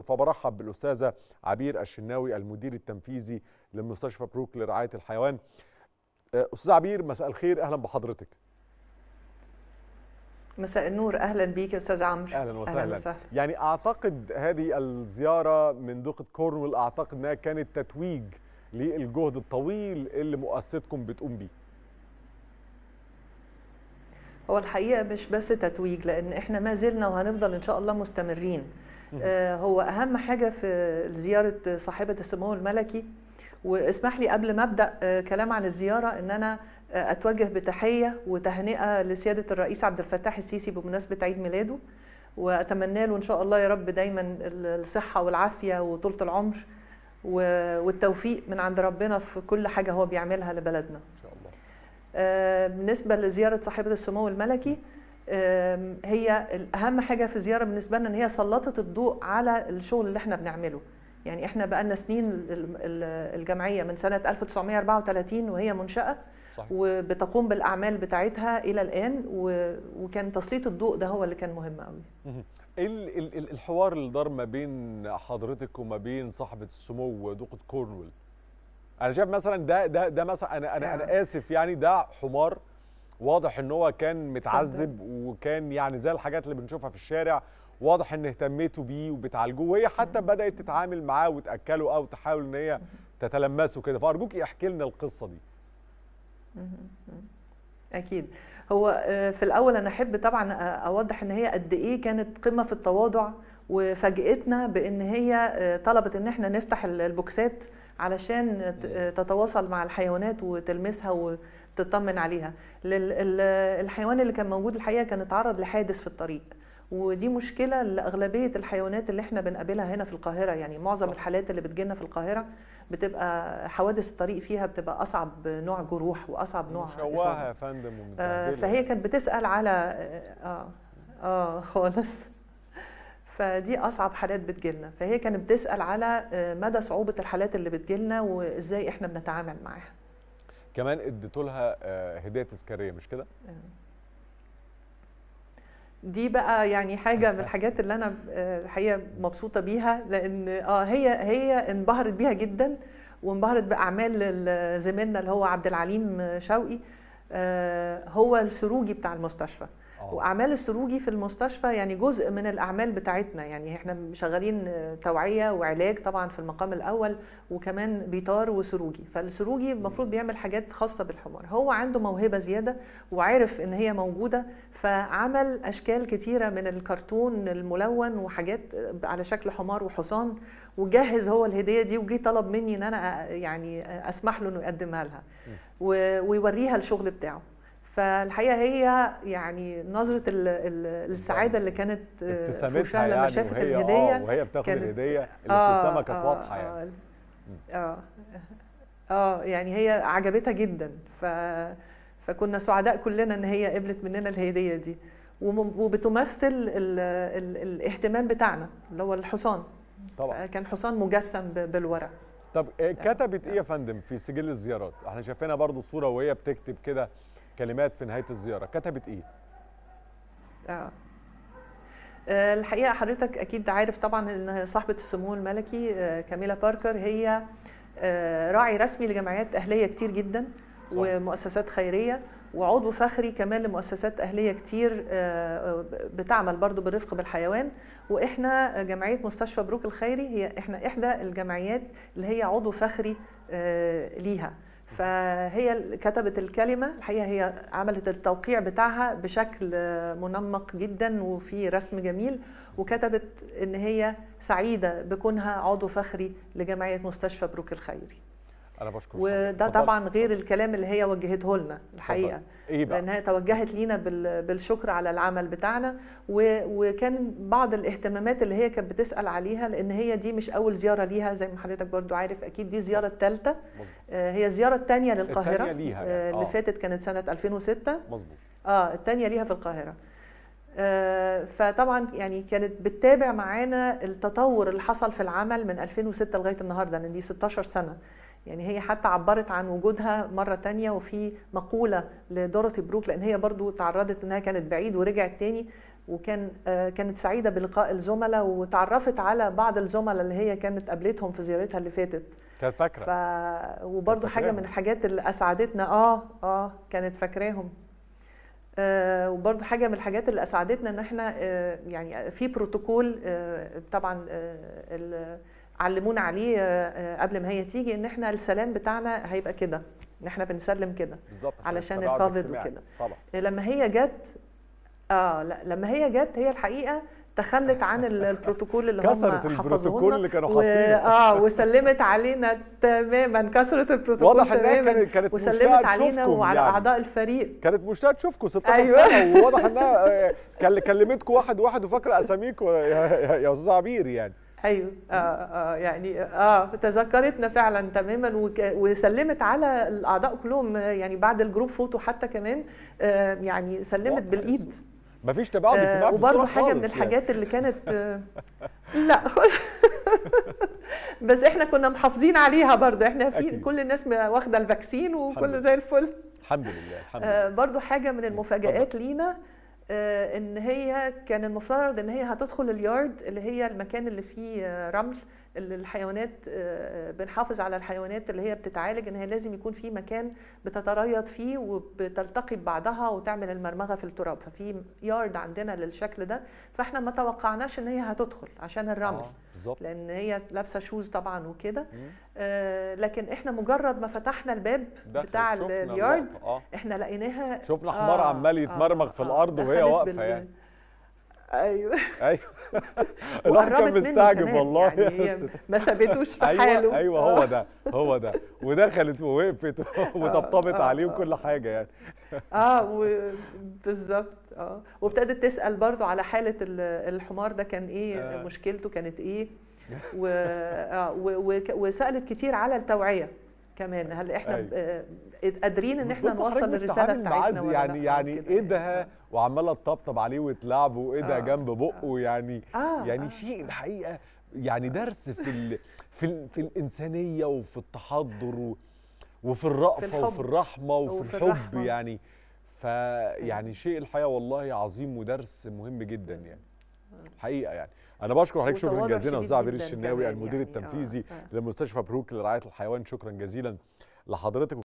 فبرحب بالاستاذه عبير الشناوي المدير التنفيذي لمستشفى بروك لرعايه الحيوان استاذ عبير مساء الخير اهلا بحضرتك مساء النور اهلا بيك يا استاذ عمرو اهلا وسهلا. أهلا وسهلا يعني اعتقد هذه الزياره من دوقه كورنول اعتقد انها كانت تتويج للجهد الطويل اللي مؤسستكم بتقوم بيه هو الحقيقه مش بس تتويج لان احنا ما زلنا وهنفضل ان شاء الله مستمرين آه هو اهم حاجه في زياره صاحبه السمو الملكي واسمح لي قبل ما ابدا آه كلام عن الزياره ان انا آه اتوجه بتحيه وتهنئه لسياده الرئيس عبد الفتاح السيسي بمناسبه عيد ميلاده واتمنى له ان شاء الله يا رب دايما الصحه والعافيه وطولة العمر والتوفيق من عند ربنا في كل حاجه هو بيعملها لبلدنا ان شاء الله بالنسبه لزياره صاحبه السمو الملكي هي اهم حاجه في الزياره بالنسبه لنا ان هي سلطت الضوء على الشغل اللي احنا بنعمله يعني احنا بقالنا سنين الجمعيه من سنه 1934 وهي منشاه صحيح. وبتقوم بالاعمال بتاعتها الى الان وكان تسليط الضوء ده هو اللي كان مهم قوي ايه الحوار اللي دار ما بين حضرتك وما بين صاحبه السمو دوقه كورنول انا شايف مثلا ده ده ده مثلا انا انا انا اسف يعني ده حمار واضح ان هو كان متعذب وكان يعني زي الحاجات اللي بنشوفها في الشارع واضح ان اهتميتوا بيه وبتعالجوه وهي حتى بدات تتعامل معاه وتاكله او تحاول ان هي تتلمسه كده فارجوكي احكي لنا القصه دي اكيد هو في الاول انا احب طبعا اوضح ان هي قد ايه كانت قمه في التواضع وفاجئتنا بان هي طلبت ان احنا نفتح البوكسات علشان تتواصل مع الحيوانات وتلمسها وتطمن عليها الحيوان اللي كان موجود الحقيقه كان اتعرض لحادث في الطريق ودي مشكله لاغلبيه الحيوانات اللي احنا بنقابلها هنا في القاهره يعني معظم الحالات اللي بتجينا في القاهره بتبقى حوادث الطريق فيها بتبقى اصعب نوع جروح واصعب نوع مشوهه يا فندم آه فهي كانت بتسال على اه اه خالص فدي اصعب حالات بتجيلنا فهي كانت بتسال على مدى صعوبه الحالات اللي بتجيلنا وازاي احنا بنتعامل معاها كمان اديتوا لها هديه تذكاريه مش كده دي بقى يعني حاجه من الحاجات اللي انا الحقيقه مبسوطه بيها لان اه هي هي انبهرت بيها جدا وانبهرت باعمال زميلنا اللي هو عبد العليم شوقي آه هو السروجي بتاع المستشفى واعمال السروجي في المستشفى يعني جزء من الاعمال بتاعتنا يعني احنا شغالين توعيه وعلاج طبعا في المقام الاول وكمان بيطار وسروجي فالسروجي المفروض بيعمل حاجات خاصه بالحمار هو عنده موهبه زياده وعرف ان هي موجوده فعمل اشكال كتيره من الكرتون الملون وحاجات على شكل حمار وحصان وجهز هو الهديه دي وجي طلب مني ان انا يعني اسمح له انه يقدمها لها ويوريها الشغل بتاعه فالحقيقه هي يعني نظره السعاده اللي كانت في وشها لما يعني شافت الهديه اه وهي بتاخد الهديه الابتسامه كانت آه واضحه يعني اه اه يعني هي عجبتها جدا ف فكنا سعداء كلنا ان هي قبلت مننا الهديه دي وبتمثل ال ال الاهتمام بتاعنا اللي هو الحصان طبعا كان حصان مجسم بالورق طب كتبت ايه يا فندم في سجل الزيارات احنا شايفينها برضو صوره وهي بتكتب كده كلمات في نهايه الزياره كتبت ايه اه الحقيقه حضرتك اكيد عارف طبعا ان صاحبه السمو الملكي كاميلا باركر هي راعي رسمي لجمعيات اهليه كتير جدا صح. ومؤسسات خيريه وعضو فخري كمان لمؤسسات اهليه كتير بتعمل برضو بالرفق بالحيوان واحنا جمعيه مستشفى بروك الخيري هي احنا احدى الجمعيات اللي هي عضو فخري ليها فهي كتبت الكلمة الحقيقة هي عملت التوقيع بتاعها بشكل منمق جدا وفي رسم جميل وكتبت ان هي سعيدة بكونها عضو فخري لجمعية مستشفى بروك الخيري انا بشكر وده طبعا غير الكلام اللي هي وجهته لنا الحقيقه إيه بقى؟ لانها توجهت لينا بالشكر على العمل بتاعنا وكان بعض الاهتمامات اللي هي كانت بتسال عليها لان هي دي مش اول زياره ليها زي ما حضرتك برضو عارف اكيد دي زياره الثالثه هي الزياره الثانيه للقاهره التانية ليها يعني. آه. اللي فاتت كانت سنه 2006 مظبوط اه الثانيه ليها في القاهره آه فطبعا يعني كانت بتتابع معانا التطور اللي حصل في العمل من 2006 لغايه النهارده لان دي 16 سنه يعني هي حتى عبرت عن وجودها مرة تانية وفي مقولة لدوروثي بروك لأن هي برضو تعرضت إنها كانت بعيد ورجعت تاني وكان آه، كانت سعيده بلقاء الزملاء وتعرفت على بعض الزملاء اللي هي كانت قابلتهم في زيارتها اللي فاتت كانت ف فاكره وبرضه حاجه فاكراهم. من الحاجات اللي اسعدتنا اه اه كانت فاكراهم آه وبرضه حاجه من الحاجات اللي اسعدتنا ان احنا آه يعني في بروتوكول آه طبعا آه ال- علمونا عليه آه آه، قبل ما هي تيجي ان احنا السلام بتاعنا هيبقى كده ان احنا بنسلم كده بالظبط علشان التباعد الكوفيد الاجتماعي. وكده. طبعا لما هي جت اه لا لما هي جت هي الحقيقه تخلت عن ال- البروتوكول اللي هم كسرت حفظوه البروتوكول لنا اللي كانوا و... حاطينه. اه وسلمت علينا تماما كسرت البروتوكول واضح انها تماما كانت كانت وسلمت مشتاقه علينا تشوفكم وعلى يعني. اعضاء الفريق كانت مشتاقه تشوفكم 16 أيوة. سنه وواضح انها آه، كل- كلمتكم واحد واحد وفاكره اساميكم يا يا- يا استاذ عبير يعني ايوه اه اه يعني اه تذكرتنا فعلا تماما وك... وسلمت على الاعضاء كلهم آه، يعني بعد الجروب فوتو حتى كمان آه يعني سلمت واضح بالايد مفيش تباعد آه اجتماعي في وبرضه الصورة حاجه من خالص الحاجات اللي كانت آه لا بس احنا كنا محافظين عليها برضه احنا في أكيد. كل الناس واخده الفاكسين الحمد وكله لله. زي الفل الحمد لله الحمد آه، لله برضو حاجة من المفاجآت لينا آه، ان هي كان المفترض ان هي هتدخل اليارد اللي هي المكان اللي فيه آه، رمل اللي الحيوانات آه، بنحافظ على الحيوانات اللي هي بتتعالج ان هي لازم يكون في مكان بتتريض فيه وبتلتقي ببعضها وتعمل المرمغه في التراب ففي يارد عندنا للشكل ده فاحنا ما توقعناش ان هي هتدخل عشان الرمل آه، بالظبط لان هي لابسه شوز طبعا وكده مم. آه، لكن احنا مجرد ما فتحنا الباب دخلت، بتاع شفنا اليارد اللقطة، اه احنا لقيناها شفنا حمار عمال يتمرمغ في الأرض وهي دخلت واقفة بال- يعني. ايوه ايوه الواحد كان وقربت منه مستعجب كمان، والله يعني هي ما سابتوش في ايوه حاله ايوه هو ده هو ده ودخلت ووقفت وطبطبت آه، عليه آه، وكل آه. حاجه يعني اه و- بالظبط اه وابتدت تسال برضو على حاله ال- الحمار ده كان ايه آه. مشكلته كانت ايه و... آه و... وك- وسالت كتير على التوعيه كمان هل احنا أيوة. آه، قادرين ان احنا بص نوصل حضرتك الرساله بتتعامل معاه بتاعتنا زي- ولا يعني لأ يعني وكده ايدها وعماله تطبطب عليه وتلعبه وايدها آه، جنب بقه يعني آه، يعني آه. شيء الحقيقه يعني درس في ال في ال في الانسانيه وفي التحضر و- وفي الرأفه الحب. وفي الرحمه وفي, وفي الحب الرحمة. يعني فيعني شيء الحقيقه والله عظيم ودرس مهم جدا يعني الحقيقه يعني انا بشكر حضرتك شكرا وتواضع جزيلا شديد استاذ عبير جداً الشناوي كمان المدير يعني، آه، التنفيذي آه. لمستشفى بروك لرعايه الحيوان شكرا جزيلا لحضرتك